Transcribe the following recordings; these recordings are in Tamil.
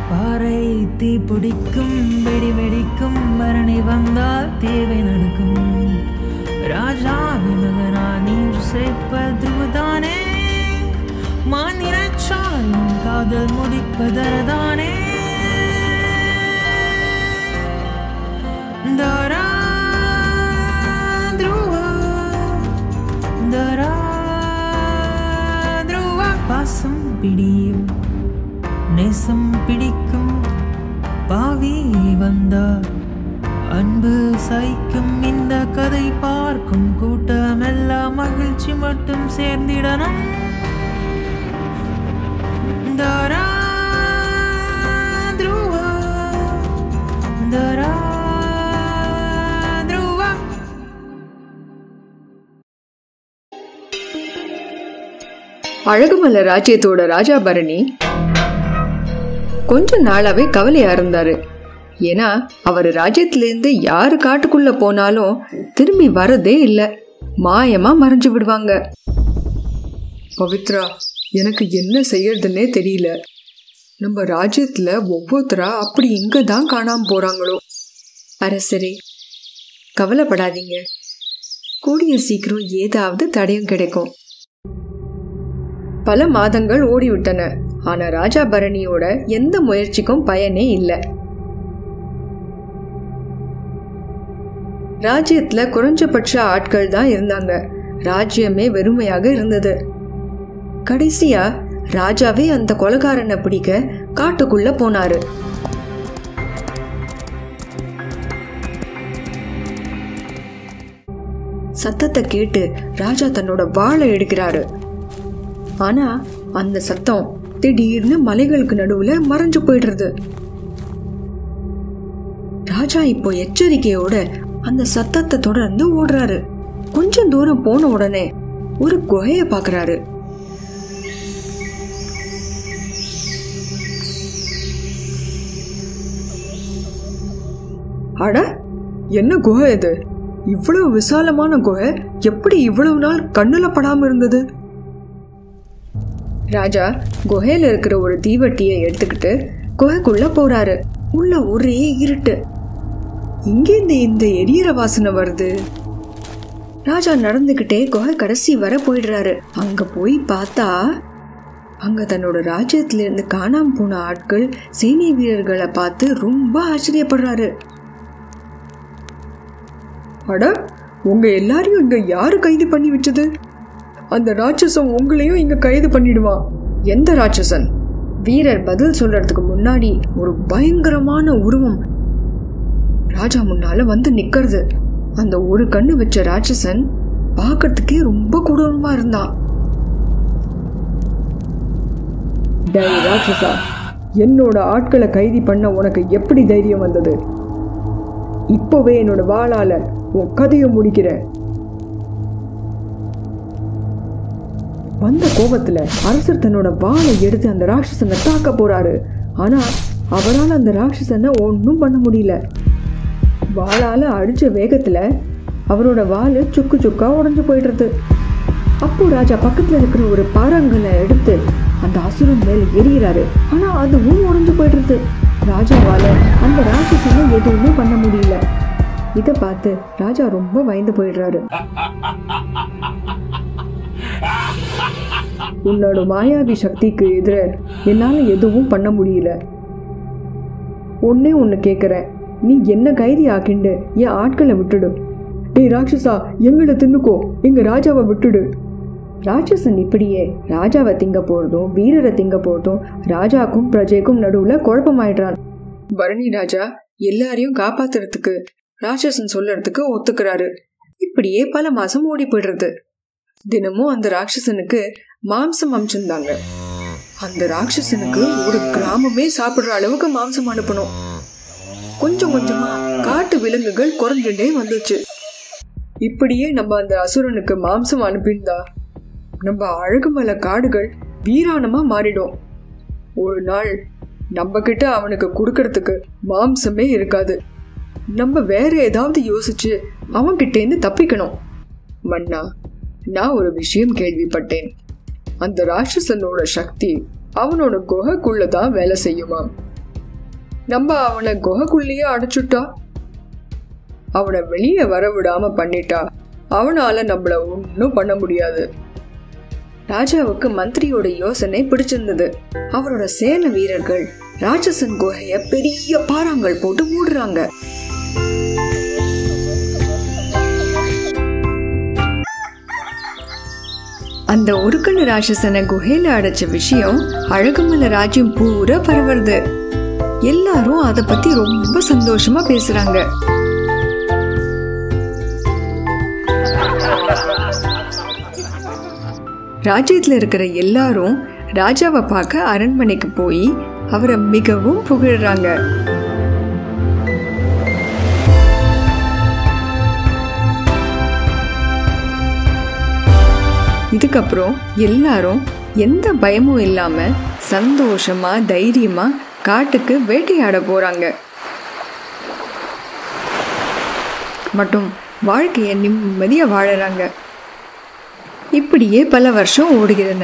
பாறை தீ பிடிக்கும் வெடி வெடிக்கும் மரணி வந்தால் தேவை நடக்கும் ராஜாவின் மகனா நீன்று சேர்ப்பதுதானே மான் நினைச்சாலும் காதல் முடிப்பதரதானே தரா துருவா தரா துருவா பாசம் பிடியும் நேசம் பிடிக்கும் பாவி வந்தார் அன்பு சைக்கும் இந்த கதை பார்க்கும் கூட்டமெல்லாம் மகிழ்ச்சி மட்டும் சேர்ந்திடணும் தரா துருவா தரா துருவா அழகுமல்ல ராஜ்யத்தோட ராஜா பரணி கொஞ்ச நாளாவே கவலையா இருந்தாரு ஏன்னா அவர் ராஜ்யத்திலேருந்து யாரு காட்டுக்குள்ள போனாலும் திரும்பி வரதே இல்லை மாயமா மறைஞ்சு விடுவாங்க பவித்ரா எனக்கு என்ன செய்யறதுன்னே தெரியல நம்ம ராஜ்யத்துல ஒவ்வொருத்தரா அப்படி இங்க தான் காணாம போறாங்களோ அரசரே கவலைப்படாதீங்க கூடிய சீக்கிரம் ஏதாவது தடயம் கிடைக்கும் பல மாதங்கள் ஓடிவிட்டன ஆனா ராஜா பரணியோட எந்த முயற்சிக்கும் பயனே இல்லை ராஜ்யத்துல குறைஞ்சபட்ச ஆட்கள் தான் இருந்தாங்க ராஜ்யமே வெறுமையாக இருந்தது கடைசியா ராஜாவே அந்த கொலகாரனை பிடிக்க காட்டுக்குள்ள போனாரு சத்தத்தை கேட்டு ராஜா தன்னோட வாளை எடுக்கிறாரு ஆனா அந்த சத்தம் திடீர்னு மலைகளுக்கு நடுவுல மறைஞ்சு போயிடுறது ராஜா இப்போ எச்சரிக்கையோட அந்த சத்தத்தை தொடர்ந்து ஓடுறாரு கொஞ்சம் தூரம் போன உடனே ஒரு குகைய பாக்குறாரு அட என்ன குகை இது இவ்வளவு விசாலமான குகை எப்படி இவ்வளவு நாள் கண்ணுல படாம இருந்தது ராஜா குகையில இருக்கிற ஒரு தீவட்டியை எடுத்துக்கிட்டு குகைக்குள்ள போறாரு உள்ள ஒரே இருட்டு இங்கேருந்து இந்த எரியற வாசனை வருது ராஜா நடந்துகிட்டே குகை கடைசி வர போயிடுறாரு அங்க போய் பார்த்தா அங்க தன்னோட ராஜ்யத்துல இருந்து காணாம போன ஆட்கள் சேனை வீரர்களை பார்த்து ரொம்ப ஆச்சரியப்படுறாரு அட உங்க எல்லாரையும் இங்க யாரு கைது பண்ணி வச்சது அந்த ராட்சசன் உங்களையும் இங்க கைது பண்ணிடுவான் எந்த ராட்சசன் வீரர் பதில் சொல்றதுக்கு முன்னாடி ஒரு பயங்கரமான உருவம் ராஜா முன்னால வந்து நிக்கிறது அந்த ஒரு கண்ணு வச்ச ராட்சசன் பார்க்கறதுக்கே ரொம்ப கொடூரமா இருந்தான் டேய் ராட்சசா என்னோட ஆட்களை கைதி பண்ண உனக்கு எப்படி தைரியம் வந்தது இப்போவே என்னோட வாளால உன் கதையை முடிக்கிறேன் வந்த கோபத்துல அரசர் தன்னோட வாளை எடுத்து அந்த ராட்சசனை தாக்க போறாரு ஆனா அவரால் அந்த ராட்சசனை ஒன்றும் பண்ண முடியல வாளால அடிச்ச வேகத்துல அவரோட வாள் சுக்கு சுக்கா உடைஞ்சு போயிடுறது அப்போ ராஜா பக்கத்துல இருக்கிற ஒரு பாறாங்கல்லை எடுத்து அந்த அசுரன் மேல எரிகிறாரு ஆனா அதுவும் உடைஞ்சு போயிடுறது ராஜாவால அந்த ராட்சசனை எதுவுமே பண்ண முடியல இதை பார்த்து ராஜா ரொம்ப பயந்து போயிடுறாரு உன்னோட மாயாவி சக்திக்கு எதிர என்னால எதுவும் பண்ண முடியல ஒன்னே ஒன்று கேட்குறேன் நீ என்ன கைதி ஆக்கிண்டு என் ஆட்களை விட்டுடு டேய் ராட்சசா எங்களை தின்னுக்கோ எங்க ராஜாவை விட்டுடு ராட்சசன் இப்படியே ராஜாவை திங்க போறதும் வீரரை திங்க போறதும் ராஜாக்கும் பிரஜைக்கும் நடுவுல குழப்பமாயிடுறான் பரணி ராஜா எல்லாரையும் காப்பாத்துறதுக்கு ராட்சசன் சொல்றதுக்கு ஒத்துக்கிறாரு இப்படியே பல மாசம் ஓடி போயிடுறது தினமும் அந்த ராட்சசனுக்கு மாம்சம் அமிச்சிருந்தாங்க அந்த ராட்சசனுக்கு ஒரு கிராமமே சாப்பிடுற அளவுக்கு மாம்சம் அனுப்பணும் கொஞ்சம் கொஞ்சமா காட்டு விலங்குகள் குறைஞ்சுட்டே வந்துச்சு இப்படியே நம்ம அந்த அசுரனுக்கு மாம்சம் அனுப்பியிருந்தா நம்ம அழகுமலை காடுகள் வீராணமா மாறிடும் ஒரு நாள் நம்ம கிட்ட அவனுக்கு கொடுக்கறதுக்கு மாம்சமே இருக்காது நம்ம வேற ஏதாவது யோசிச்சு அவன்கிட்டேருந்து தப்பிக்கணும் மன்னா நான் ஒரு விஷயம் கேள்விப்பட்டேன் அந்த ராட்சசனோட சக்தி அவனோட குகைக்குள்ள தான் வேலை செய்யுமாம் நம்ம அவனை குகைக்குள்ளேயே அடைச்சுட்டா அவனை வெளியே வர விடாம பண்ணிட்டா அவனால நம்மள ஒன்றும் பண்ண முடியாது ராஜாவுக்கு மந்திரியோட யோசனை பிடிச்சிருந்தது அவரோட சேன வீரர்கள் ராட்சசன் குகைய பெரிய பாறாங்கல் போட்டு மூடுறாங்க அந்த உருக்கண ராட்சசனை குகையில அடைச்ச விஷயம் அழகுமலை ராஜ்யம் பூரா பரவுறது எல்லாரும் அதை பத்தி ரொம்ப சந்தோஷமா பேசுறாங்க ராஜ்யத்துல இருக்கிற எல்லாரும் ராஜாவை பார்க்க அரண்மனைக்கு போய் அவரை மிகவும் புகழ்றாங்க இதுக்கப்புறம் எல்லாரும் எந்த பயமும் இல்லாம சந்தோஷமா தைரியமா காட்டுக்கு வேட்டையாட போறாங்க மட்டும் வாழ்க்கையை நிம்மதியா வாழறாங்க இப்படியே பல வருஷம் ஓடுகிறன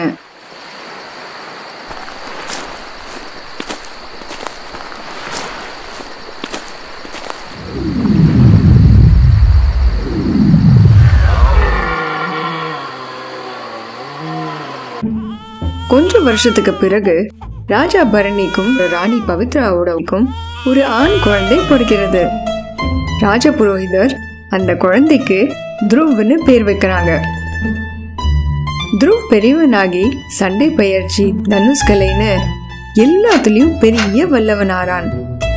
கொஞ்ச வருஷத்துக்கு பிறகு ராஜா பரணிக்கும் ராணி பவித்ராவுடவுக்கும் ஒரு ஆண் குழந்தை பிறக்கிறது ராஜ புரோகிதர் அந்த குழந்தைக்கு துருவ்னு பேர் வைக்கிறாங்க துருவ் பெரியவனாகி சண்டை பயிற்சி தனுஷ்கலைன்னு எல்லாத்துலயும் பெரிய வல்லவனாரான்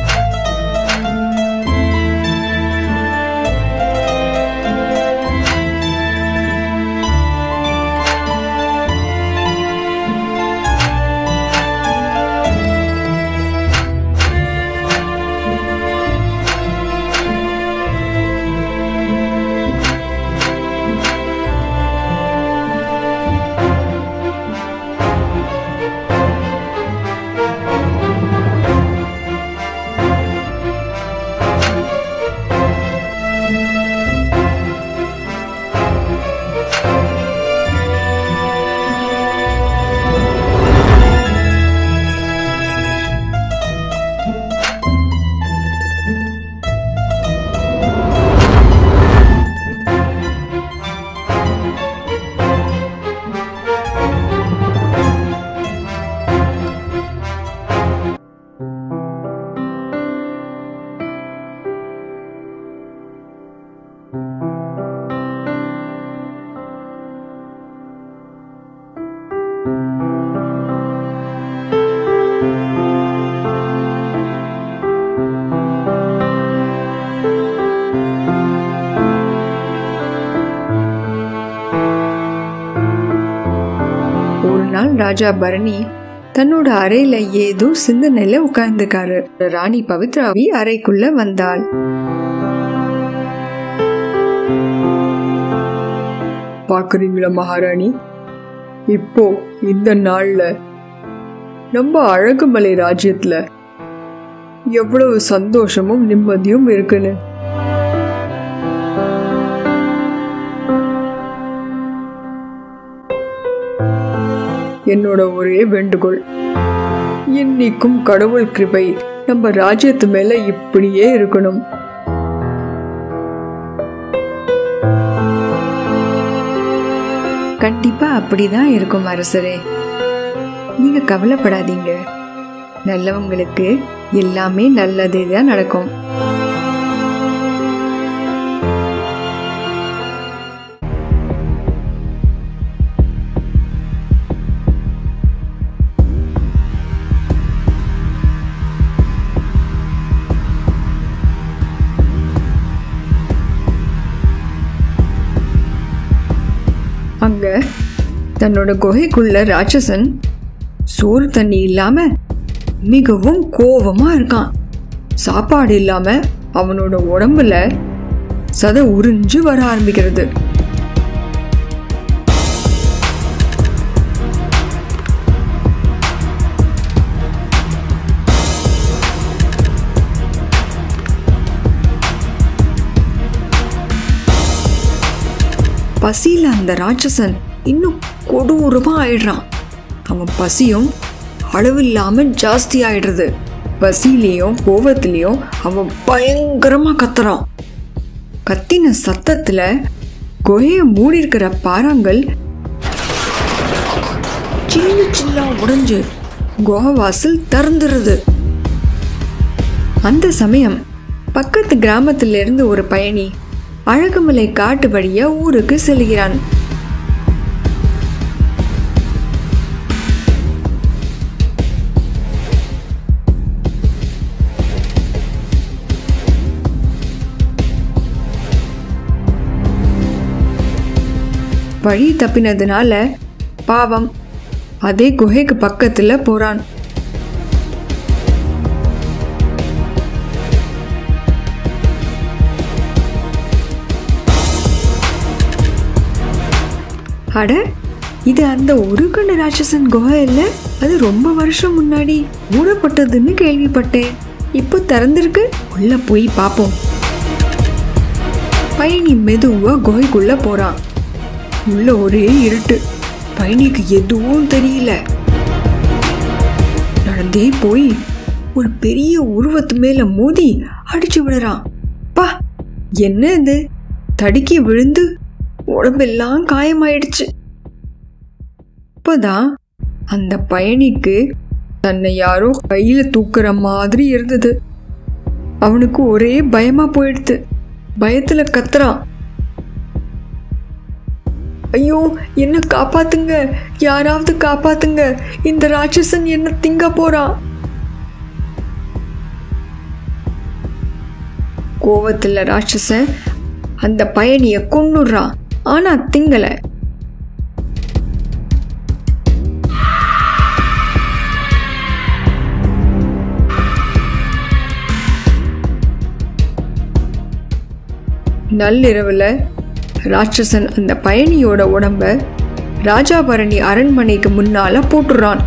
ஒரு நாள் ராஜா பரணி தன்னோட அறையில ஏதோ சிந்தனையில உட்கார்ந்துக்காரு ராணி பவித்ராவி அறைக்குள்ள வந்தாள் பாக்குறீங்களா மகாராணி இப்போ இந்த நாள்ல நம்ம அழகுமலை ராஜ்யத்துல எவ்வளவு சந்தோஷமும் நிம்மதியும் இருக்குன்னு என்னோட ஒரே வேண்டுகோள் இன்னைக்கும் கடவுள் கிருபை நம்ம ராஜ்யத்து மேல இப்படியே இருக்கணும் கண்டிப்பா அப்படிதான் இருக்கும் அரசரே நீங்க கவலைப்படாதீங்க நல்லவங்களுக்கு எல்லாமே நல்லதே தான் நடக்கும் அங்க தன்னோட குகைக்குள்ள ராட்சசன் சோறு தண்ணி இல்லாம மிகவும் கோவமா இருக்கான் சாப்பாடு இல்லாம அவனோட உடம்புல சத உறிஞ்சு வர ஆரம்பிக்கிறது பசியில அந்த ராட்சசன் இன்னும் கொடூரமா ஆயிடுறான் அவன் பசியும் அளவில்லாம ஜாஸ்தி ஆயிடுறது பசியிலையும் கோவத்திலையும் அவன் பயங்கரமா கத்துறான் கத்தின சத்தத்துல குகையை மூடி இருக்கிற பாறாங்கள் சின்ன சின்ன உடைஞ்சு குகை வாசல் திறந்துருது அந்த சமயம் பக்கத்து கிராமத்திலிருந்து ஒரு பயணி அழகுமலை காட்டு வழியா ஊருக்கு செல்கிறான் வழி தப்பினதுனால பாவம் அதே குகைக்கு பக்கத்துல போறான் அட இது அந்த ஒரு கண்ணு ராட்சசன் குகை இல்ல அது ரொம்ப வருஷம் முன்னாடி மூடப்பட்டதுன்னு கேள்விப்பட்டேன் இப்போ திறந்திருக்கு உள்ள போய் பார்ப்போம் பயணி மெதுவா குகைக்குள்ள போறான் உள்ள ஒரே இருட்டு பயணிக்கு எதுவும் தெரியல நடந்தே போய் ஒரு பெரிய உருவத்து மேல மோதி அடிச்சு விடுறான் பா என்ன இது தடுக்கி விழுந்து உடம்பெல்லாம் காயமாயிடுச்சு இப்போதான் அந்த பயணிக்கு தன்னை யாரோ கையில தூக்குற மாதிரி இருந்தது அவனுக்கு ஒரே பயமா போயிடுது பயத்துல கத்துறான் ஐயோ என்ன காப்பாத்துங்க யாராவது காப்பாத்துங்க இந்த ராட்சசன் என்ன திங்க போறான் கோவத்துல ராட்சசன் அந்த பயணிய கொன்னுடுறான் ஆனா திங்கல நள்ளிரவுல ராட்சசன் அந்த பயணியோட உடம்ப ராஜாபரணி அரண்மனைக்கு முன்னால போட்டுறான்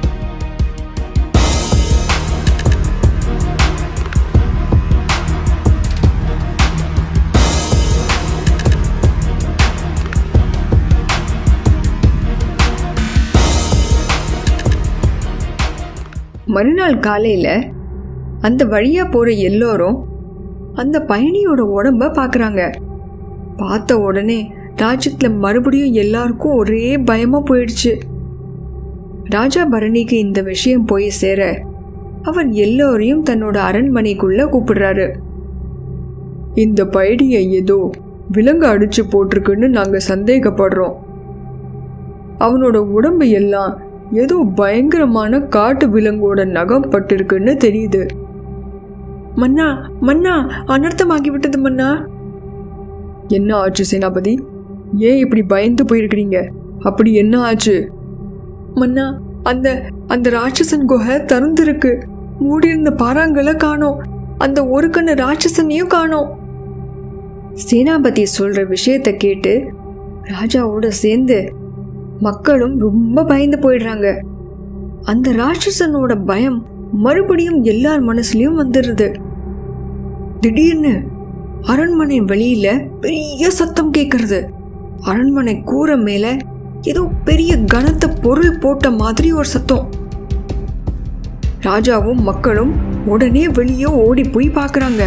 மறுநாள் காலையில அந்த வழியா போற எல்லோரும் அந்த பயணியோட உடம்ப பாக்குறாங்க பார்த்த உடனே ராஜ்யத்துல மறுபடியும் எல்லாருக்கும் ஒரே பயமா போயிடுச்சு ராஜா பரணிக்கு இந்த விஷயம் போய் சேர அவர் எல்லோரையும் தன்னோட அரண்மனைக்குள்ள கூப்பிடுறாரு இந்த பயணியை ஏதோ விலங்கு அடிச்சு போட்டிருக்குன்னு நாங்க சந்தேகப்படுறோம் அவனோட உடம்பு எல்லாம் ஏதோ பயங்கரமான காட்டு விலங்கோட நகம் பட்டிருக்குன்னு தெரியுது மன்னா மன்னா அனர்த்தமாகி விட்டது மன்னா என்ன ஆச்சு சேனாபதி ஏன் இப்படி பயந்து போயிருக்கிறீங்க அப்படி என்ன ஆச்சு மன்னா அந்த அந்த ராட்சசன் குகை திறந்திருக்கு மூடி இருந்த பாறாங்களை காணோம் அந்த ஒரு கண்ணு ராட்சசனையும் காணோம் சேனாபதி சொல்ற விஷயத்த கேட்டு ராஜாவோட சேர்ந்து மக்களும் ரொம்ப பயந்து போயிடுறாங்க அந்த ராட்சசனோட பயம் மறுபடியும் எல்லார் மனசுலயும் வந்துடுது திடீர்னு அரண்மனை வெளியில பெரிய சத்தம் கேட்கறது அரண்மனை கூரை மேல ஏதோ பெரிய கனத்த பொருள் போட்ட மாதிரி ஒரு சத்தம் ராஜாவும் மக்களும் உடனே வெளியே ஓடி போய் பார்க்கறாங்க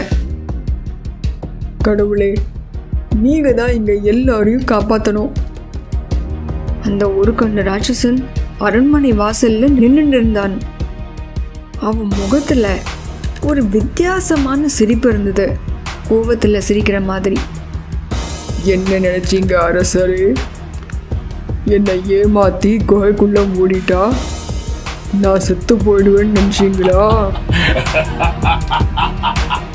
கடவுளே நீங்க தான் இங்க எல்லாரையும் காப்பாத்தணும் அந்த ஒரு கண்ணு ராட்சசன் அரண்மனை வாசல்ல நின்னுட்டு இருந்தான் அவன் முகத்துல ஒரு வித்தியாசமான சிரிப்பு இருந்தது கோவத்துல சிரிக்கிற மாதிரி என்ன நினைச்சீங்க அரசரே என்னை ஏமாத்தி குகைக்குள்ள மூடிட்டா நான் செத்து போயிடுவேன்னு நினைச்சீங்களா